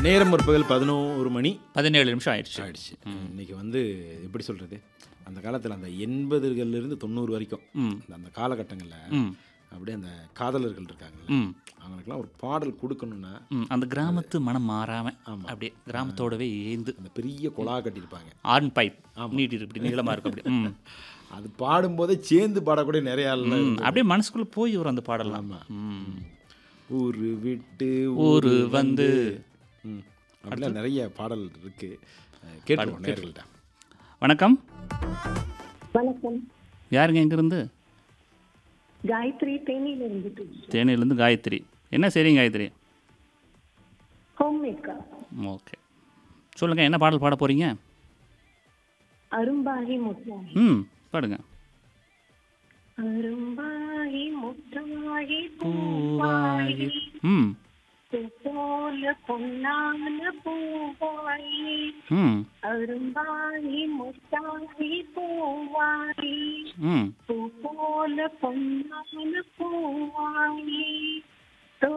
நேரம் முற்பகல் பதினோரு மணி பதினேழு நிமிஷம் ஆயிடுச்சு ஆயிடுச்சு இன்னைக்கு வந்து எப்படி சொல்கிறது அந்த காலத்தில் அந்த எண்பதுகள்லேருந்து தொண்ணூறு வரைக்கும் ம் அந்த- அந்த காலகட்டங்களில் ம் அப்படியே அந்த காதலர்கள் இருக்காங்கல்ல ம் அவங்களுக்குலாம் ஒரு பாடல் கொடுக்கணும்னா ம் அந்த கிராமத்து மனம் மாறாம ஆமா. அப்படியே கிராமத்தோடவே ஏந்து அந்த பெரிய குழா கட்டியிருப்பாங்க ஆர்ன் பைப் நீட்டி இப்படி நீளமா இருக்கும் அப்படி ம் அது பாடும்போதே சேர்ந்து பாடக்கூடிய நிறைய ஆள்லாம் ம், அப்படியே மனசுக்குள்ள போய் வரும் அந்த பாடலாம் ஆமா. ம் ஊரு விட்டு ஊரு வந்து ம் அப்படிலாம் நிறைய பாடல் இருக்கு அஹ் கேட்டுருவோம் நேர்கள்ட்ட வணக்கம் வணக்கம் யாருங்க எங்கேருந்து காயத்ரி தேனியில இருந்து பேசுறேன் தேனியிலேருந்து காயத்ரி என்ன சரிங்க காயத்ரி ஹோம் மேக்கர் ஓகே சொல்லுங்கள் என்ன பாடல் பாட போகிறீங்க அரும்பாகி முத்தாகி ம் பாடுங்க அரும்பாகி முத்தாகி பூவாகி பூவாகி ம் பூ போல பொன்னான பூவாகி ம் அரும்பாகி முத்தாகி பூவாகி ம் பூ போல பொன்னான பூவாகி